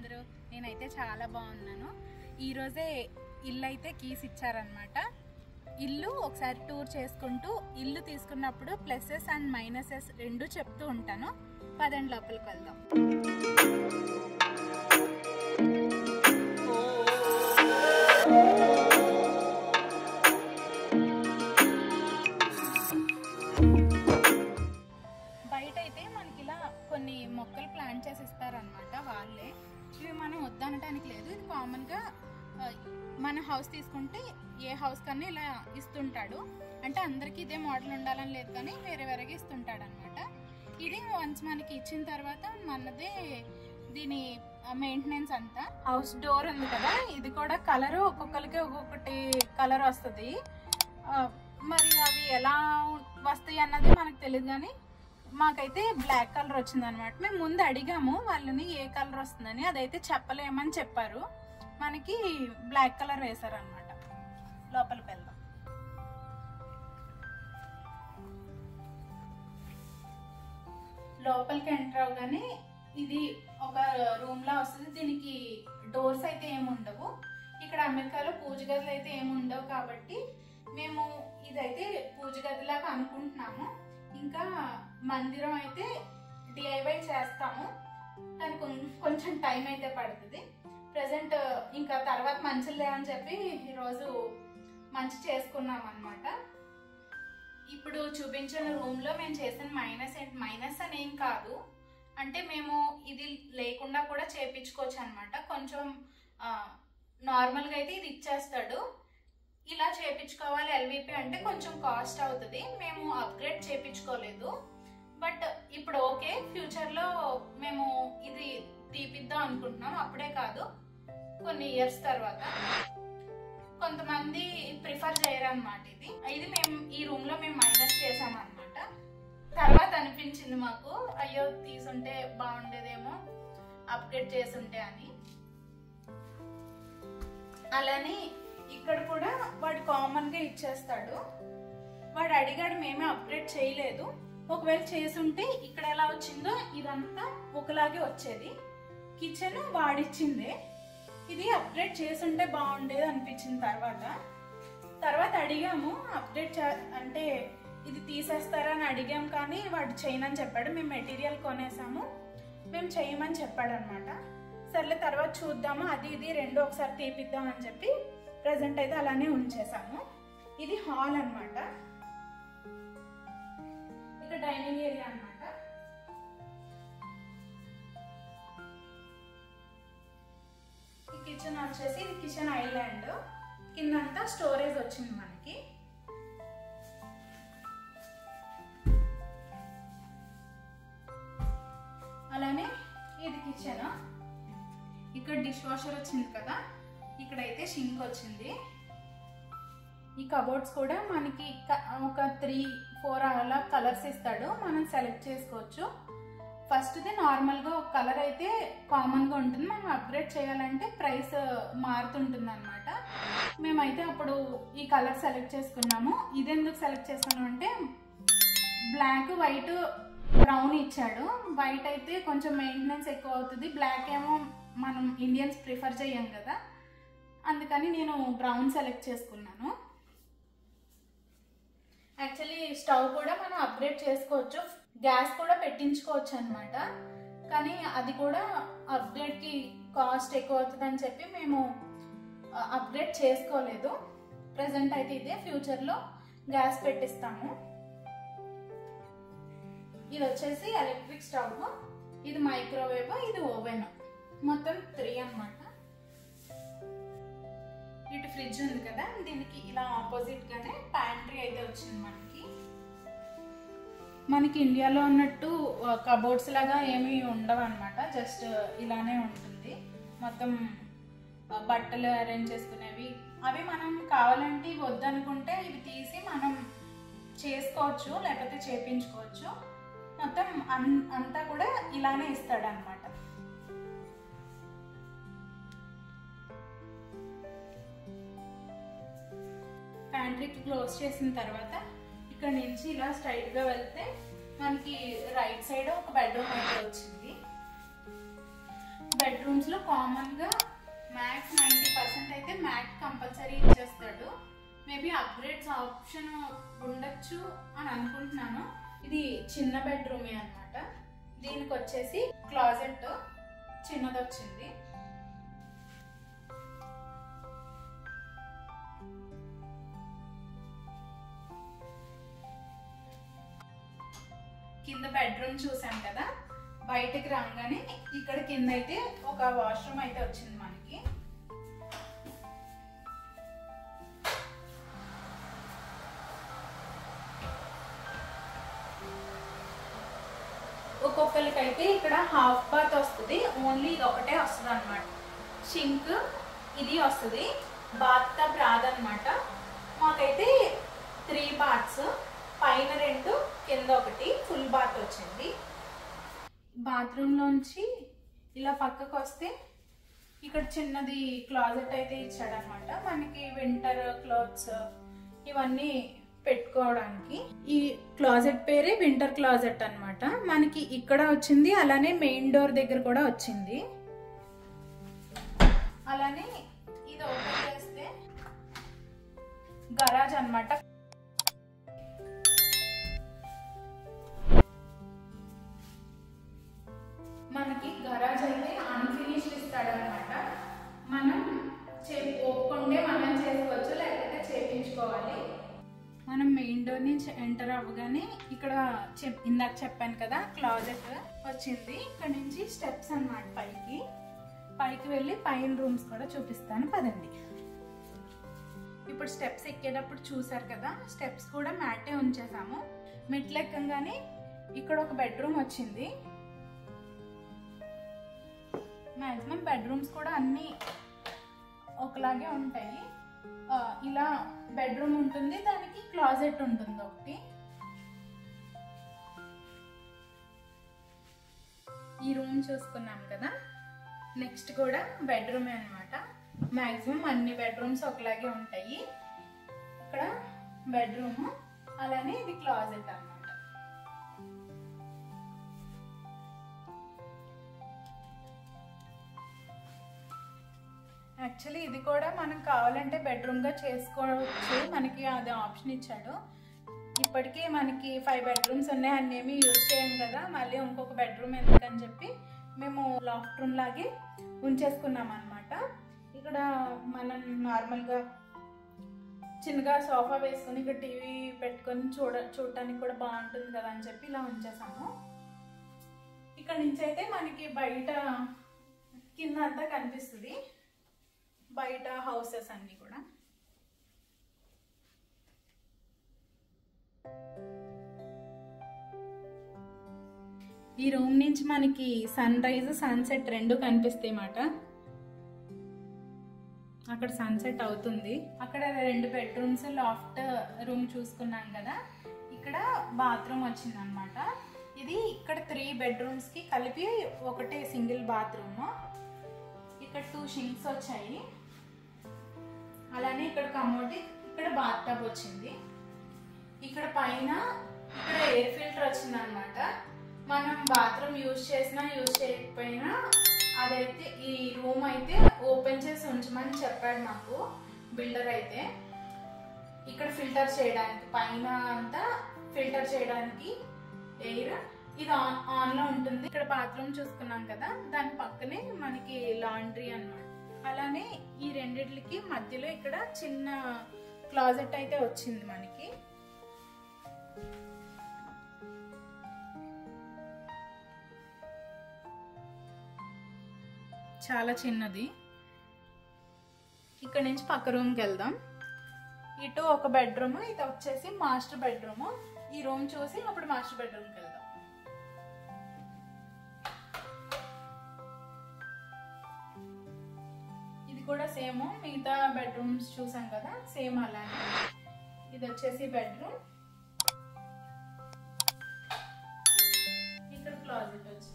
అందరూ నేనైతే చాలా బాగున్నాను ఈరోజే ఇల్లు అయితే కీస్ ఇచ్చారనమాట ఇల్లు ఒకసారి టూర్ చేసుకుంటూ ఇల్లు తీసుకున్నప్పుడు ప్లసెస్ అండ్ మైనసెస్ రెండు చెప్తూ ఉంటాను పదండి లోపలికి వెళ్దాం బయట అయితే మనకి ఇలా కొన్ని మొక్కలు ప్లాంట్ చేసి ఇస్తారనమాట వాళ్ళే ఇవి మనం వద్దనటానికి లేదు ఇది కామన్గా ఆ, మన హౌస్ తీసుకుంటే ఏ హౌస్ కన్నా ఇలా ఇస్తుంటాడు అంటే అందరికీ ఇదే మోడల్ ఉండాలని లేదు కానీ వేరే వేరేగా ఇస్తుంటాడు అనమాట ఇది వన్స్ మనకి ఇచ్చిన తర్వాత మనదే దీని మెయింటెనెన్స్ అంతా హౌస్ డోర్ ఉంది కదా ఇది కూడా కలర్ ఒక్కొక్కరికి ఒక్కొక్కటి కలర్ వస్తుంది ఆ, మరి అవి ఎలా వస్తాయి అన్నది మనకు తెలియదు కానీ మాకైతే బ్లాక్ కలర్ వచ్చింది అనమాట మేము ముందు అడిగాము వాళ్ళని ఏ కలర్ వస్తుందని అదైతే చెప్పలేమని చెప్పారు మనకి బ్లాక్ కలర్ వేశారు అనమాట లోపలికి వెళ్దాం లోపలికి ఎంటర్ అవగానే ఇది ఒక రూమ్ లా వస్తుంది దీనికి డోర్స్ అయితే ఏమి ఉండవు ఇక్కడ అమెరికాలో పూజ గదులు అయితే ఏమి ఉండవు కాబట్టి మేము ఇదైతే పూజ గదిలాగా అనుకుంటున్నాము ఇంకా మందిరం అయితే డిఐవై చేస్తాము కానీ కొం- కొంచెం టైం అయితే పడుతుంది ప్రజెంట్ ఇంకా తర్వాత మంచిలే అని చెప్పి ఈరోజు మంచి చేసుకున్నాం అనమాట ఇప్పుడు చూపించిన రూమ్ లో మేము చేసిన మైనస్ ఏంటి మైనస్ అని ఏం కాదు అంటే మేము ఇది లేకుండా కూడా చేపించుకోవచ్చు అనమాట కొంచెం నార్మల్ గా అయితే ఇది ఇచ్చేస్తాడు ఇలా చేపించుకోవాలి ఎల్విపి అంటే కొంచెం కాస్ట్ అవుతుంది మేము అప్గ్రేడ్ చేపించుకోలేదు బట్ ఇప్పుడు ఓకే ఫ్యూచర్ లో మేము ఇది తీపిద్దాం అనుకుంటున్నాం అప్పుడే కాదు కొన్ని ఇయర్స్ తర్వాత కొంతమంది ప్రిఫర్ చేయరు అనమాట ఇది ఇది మేము ఈ రూమ్ లో మేము మైనస్ చేసాం అనమాట తర్వాత అనిపించింది మాకు అయ్యో తీసుంటే బాగుండేదేమో అప్గ్రేడ్ చేసుంటే అని అలానే ఇక్కడ కూడా వాడు కామన్ గా ఇచ్చేస్తాడు వాడు అడిగాడు మేమే అప్గ్రేడ్ చేయలేదు ఒకవేళ చేసుంటే ఇక్కడ ఎలా వచ్చిందో ఇదంతా ఒకలాగే వచ్చేది కిచెన్ వాడిచ్చిందే ఇది అప్గ్రేడ్ చేసుంటే బాగుండేది అనిపించిన తర్వాత తర్వాత అడిగాము అప్డేట్ చే- అంటే ఇది తీసేస్తారా అని అడిగాం కానీ వాడు చేయనని చెప్పాడు మేము మెటీరియల్ కొనేసాము మేము చేయమని చెప్పాడు అనమాట సర్లే తర్వాత చూద్దాము అది ఇది రెండు ఒకసారి తీపిద్దాం అని చెప్పి ప్రజెంట్ అయితే అలానే ఉంచేసాము ఇది హాల్ అన్నమాట ఇక్కడ డైనింగ్ ఏరియా అన్నమాట ఈ కిచెన్ వచ్చేసి ఇది కిచెన్ ఐలాండ్ కిందంతా స్టోరేజ్ వచ్చింది మనకి అలానే ఇది కిచెన్ ఇక్కడ డిష్ వాషర్ వచ్చింది కదా ఇక్కడైతే షింక్ వచ్చింది ఈ కబోర్డ్స్ కూడా మనకి క- ఒక త్రీ ఫోర్ అలా కలర్స్ ఇస్తాడు మనం సెలెక్ట్ చేసుకోవచ్చు ఫస్ట్ది నార్మల్గా ఒక కలర్ అయితే కామన్గా ఉంటుంది మనం అప్గ్రేడ్ చేయాలంటే ప్రైస్ మారుతుంటుంది అనమాట మేమైతే అప్పుడు ఈ కలర్ సెలెక్ట్ చేసుకున్నాము ఇది ఎందుకు సెలెక్ట్ చేసుకున్నాం అంటే బ్లాక్ వైట్ బ్రౌన్ ఇచ్చాడు వైట్ అయితే కొంచెం మెయింటెనెన్స్ ఎక్కువ అవుతుంది బ్లాక్ ఏమో మనం ఇండియన్స్ ప్రిఫర్ చేయం కదా అందుకని నేను బ్రౌన్ సెలెక్ట్ చేసుకున్నాను యాక్చువల్లీ స్టవ్ కూడా మనం అప్గ్రేడ్ చేసుకోవచ్చు గ్యాస్ కూడా పెట్టించుకోవచ్చు అనమాట కానీ అది కూడా అప్గ్రేడ్కి కాస్ట్ ఎక్కువ అవుతుందని చెప్పి మేము అప్గ్రేడ్ చేసుకోలేదు ప్రజెంట్ అయితే ఇదే ఫ్యూచర్లో గ్యాస్ పెట్టిస్తాము ఇది వచ్చేసి ఎలక్ట్రిక్ స్టవ్ ఇది మైక్రోవేవ్ ఇది ఓవెన్ మొత్తం త్రీ అన్నమాట ఇటు ఫ్రిడ్జ్ ఉంది కదా దీనికి ఇలా ఆపోజిట్ గానే ప్యాంట్రీ అయితే వచ్చింది మనకి మనకి ఇండియాలో ఉన్నట్టు కబోర్డ్స్ లాగా ఏమీ ఉండవు అనమాట జస్ట్ ఇలానే ఉంటుంది మొత్తం ఆ, బట్టలు అరేంజ్ చేసుకునేవి అవి మనం కావాలంటే ఇవి వద్దనుకుంటే ఇవి తీసి మనం చేసుకోవచ్చు లేకపోతే చేపించుకోవచ్చు మొత్తం అన్- అంతా కూడా ఇలానే ఇస్తాడు అనమాట ప్యాంట్రీకి క్లోజ్ చేసిన తర్వాత ఇక్కడ నుంచి ఇలా స్ట్రైట్ గా వెళ్తే మనకి రైట్ సైడ్ ఒక బెడ్రూమ్ అయితే వచ్చింది బెడ్రూమ్స్ లో కామన్ గా మ్యాక్స్ నైంటీ పర్సెంట్ అయితే మ్యాట్ కంపల్సరీ ఇచ్చేస్తాడు మేబీ అప్గ్రేడ్స్ ఆప్షన్ ఉండొచ్చు అని అనుకుంటున్నాను ఇది చిన్న బెడ్రూమే అన్నమాట దీనికి వచ్చేసి క్లాజెట్ చిన్నది వచ్చింది కింద బెడ్రూమ్ చూసాం కదా బయటకు రాగానే ఇక్కడ కింద అయితే ఒక వాష్రూమ్ అయితే వచ్చింది మనకి ఒక్కొక్కరికైతే ఇక్కడ హాఫ్ బాత్ వస్తుంది ఓన్లీ ఇది ఒకటే వస్తుంది అనమాట షింక్ ఇది వస్తుంది బాత్ టబ్ రాదనమాట మాకైతే త్రీ బాత్స్ పైన రెండు కింద ఒకటి ఫుల్ బాత్ వచ్చింది బాత్రూంలోంచి ఇలా పక్కకు వస్తే ఇక్కడ చిన్నది క్లాజెట్ అయితే ఇచ్చాడనమాట మనకి వింటర్ క్లాత్స్ ఇవన్నీ పెట్టుకోవడానికి ఈ క్లాజెట్ పేరే వింటర్ క్లాజెట్ అన్నమాట మనకి ఇక్కడ వచ్చింది అలానే మెయిన్ డోర్ దగ్గర కూడా వచ్చింది అలానే ఇది ఓపెన్ చేస్తే గరాజ్ అన్నమాట మనకి గరాజ్ అయితే అన్ఫినిష్డ్ ఇస్తాడనమాట మనం చే ఒప్పుకుంటే మనం చేసుకోవచ్చు లేకపోతే చేపించుకోవాలి మనం మెయిన్ డోర్ నుంచి ఎంటర్ అవ్వగానే ఇక్కడ చెప్ ఇందాక చెప్పాను కదా క్లాజెట్ వచ్చింది ఇక్కడ నుంచి స్టెప్స్ అన్నమాట పైకి పైకి వెళ్ళి పైన రూమ్స్ కూడా చూపిస్తాను పదండి ఇప్పుడు స్టెప్స్ ఎక్కేటప్పుడు చూసారు కదా స్టెప్స్ కూడా మ్యాటే ఉంచేసాము మెట్లు ఎక్కగానే ఇక్కడ ఒక బెడ్రూమ్ వచ్చింది మ్యాక్సిమం బెడ్రూమ్స్ కూడా అన్నీ ఒకలాగే ఉంటాయి ఆ, ఇలా బెడ్రూమ్ ఉంటుంది దానికి క్లాజెట్ ఉంటుంది ఒకటి ఈ రూమ్ చూసుకున్నాం కదా నెక్స్ట్ కూడా బెడ్రూమే అనమాట మ్యాక్సిమం అన్ని బెడ్రూమ్స్ ఒకలాగే ఉంటాయి ఇక్కడ బెడ్రూమ్ అలానే ఇది క్లాజెట్ అన్నమాట యాక్చువల్లీ ఇది కూడా మనం కావాలంటే బెడ్రూమ్గా చేసుకోవచ్చు మనకి అది ఆప్షన్ ఇచ్చాడు ఇప్పటికీ మనకి ఫైవ్ బెడ్రూమ్స్ ఉన్నాయి అన్ని ఏమీ యూజ్ చేయం కదా మళ్ళీ ఇంకొక బెడ్రూమ్ ఎందుకని చెప్పి మేము లాఫ్ట్ రూమ్ లాగే ఉంచేసుకున్నాం అనమాట ఇక్కడ మనం నార్మల్గా చిన్నగా సోఫా వేసుకొని ఇక్కడ టీవీ పెట్టుకొని చూడ చూడటానికి కూడా బాగుంటుంది కదా అని చెప్పి ఇలా ఉంచేసాము ఇక్కడ నుంచి అయితే మనకి బయట కింద అంతా కనిపిస్తుంది బయట హౌసెస్ అన్ని కూడా ఈ రూమ్ నుంచి మనకి సన్ రైజ్ సన్సెట్ రెండు కనిపిస్తాయి అన్నమాట అక్కడ సన్సెట్ అవుతుంది అక్కడ రెండు బెడ్రూమ్స్ లాఫ్ట్ రూమ్ చూసుకున్నాం కదా ఇక్కడ బాత్రూమ్ వచ్చింది అనమాట ఇది ఇక్కడ త్రీ బెడ్రూమ్స్ కి కలిపి ఒకటే సింగిల్ బాత్రూమ్ ఇక్కడ టూ షింక్స్ వచ్చాయి అలానే ఇక్కడ కమోడి ఇక్కడ బాత్ టబ్ వచ్చింది ఇక్కడ పైన ఇక్కడ ఎయిర్ ఫిల్టర్ వచ్చింది అనమాట మనం బాత్రూమ్ యూజ్ చేసినా యూజ్ చేయకపోయినా అదైతే ఈ రూమ్ అయితే ఓపెన్ చేసి ఉంచమని చెప్పాడు మాకు బిల్డర్ అయితే ఇక్కడ ఫిల్టర్ చేయడానికి పైన అంతా ఫిల్టర్ చేయడానికి ఎయిర్ ఇది ఆన్ ఆన్లో ఉంటుంది ఇక్కడ బాత్రూమ్ చూసుకున్నాం కదా దాని పక్కనే మనకి లాండ్రీ అన్నమాట అలానే ఈ రెండిట్లకి మధ్యలో ఇక్కడ చిన్న క్లాజెట్ అయితే వచ్చింది మనకి చాలా చిన్నది ఇక్కడ నుంచి పక్క రూమ్కి వెళ్దాం ఇటు ఒక బెడ్రూమ్ ఇది వచ్చేసి మాస్టర్ బెడ్రూమ్ ఈ రూమ్ చూసి అప్పుడు మాస్టర్ బెడ్రూమ్కి వెళ్దాం ఇది కూడా సేమ్ మిగతా బెడ్రూమ్స్ చూసాం కదా సేమ్ అలానే ఇది వచ్చేసి బెడ్రూమ్ ఇక్కడ క్లాజెట్ వచ్చింది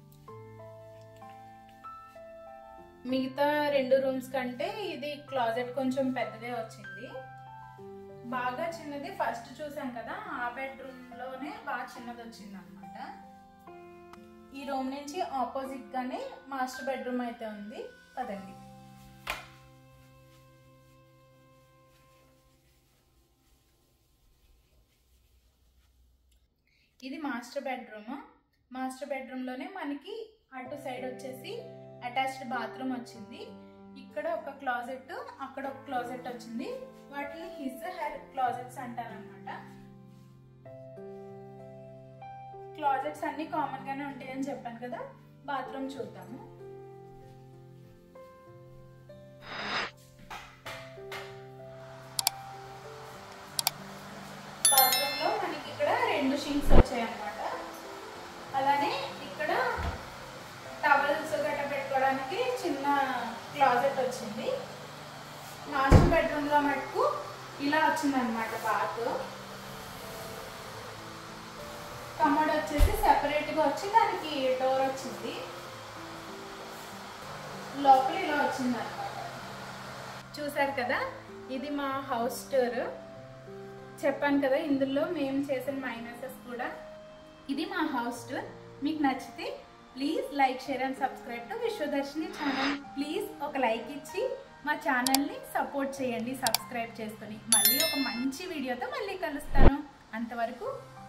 మిగతా రెండు రూమ్స్ కంటే ఇది క్లాజెట్ కొంచెం పెద్దదే వచ్చింది బాగా చిన్నది ఫస్ట్ చూసాం కదా ఆ బెడ్రూమ్ లోనే బాగా చిన్నది వచ్చింది అనమాట ఈ రూమ్ నుంచి ఆపోజిట్ గానే మాస్టర్ బెడ్రూమ్ అయితే ఉంది పదండి ఇది మాస్టర్ బెడ్రూమ్ మాస్టర్ బెడ్రూమ్ లోనే మనకి అటు సైడ్ వచ్చేసి అటాచ్డ్ బాత్రూమ్ వచ్చింది ఇక్కడ ఒక క్లాజెట్ అక్కడ ఒక క్లాజెట్ వచ్చింది వాటిని హిస్ హెయిర్ క్లాజెట్స్ అంటారనమాట క్లాజెట్స్ అన్ని కామన్ గానే ఉంటాయని చెప్పాను కదా బాత్రూమ్ చూద్దాము బాత్రూమ్ లో మనకి ఇక్కడ రెండు షింక్స్ వచ్చాయి అన్నమాట అలానే ఇక్కడ టవల్స్ గట్ట పెట్టుకోవడానికి చిన్న క్లాజెట్ వచ్చింది మాస్టర్ బెడ్రూమ్ లో మటుకు ఇలా వచ్చింది అనమాట బాత్ కమోడ్ వచ్చేసి సెపరేట్ గా వచ్చి దానికి డోర్ వచ్చింది లోపల ఇలా వచ్చింది అనమాట చూసారు కదా ఇది మా హౌస్ టూర్ చెప్పాను కదా ఇందులో మేము చేసిన మైనసెస్ కూడా ఇది మా హౌస్ టూర్ మీకు నచ్చితే please like share and subscribe to Vishwadarshini channel please ఒక లైక్ ఇచ్చి మా ఛానల్ని సపోర్ట్ చేయండి సబ్స్క్రైబ్ చేసుకుని మళ్ళీ ఒక మంచి వీడియోతో మళ్ళీ కలుస్తాను అంతవరకు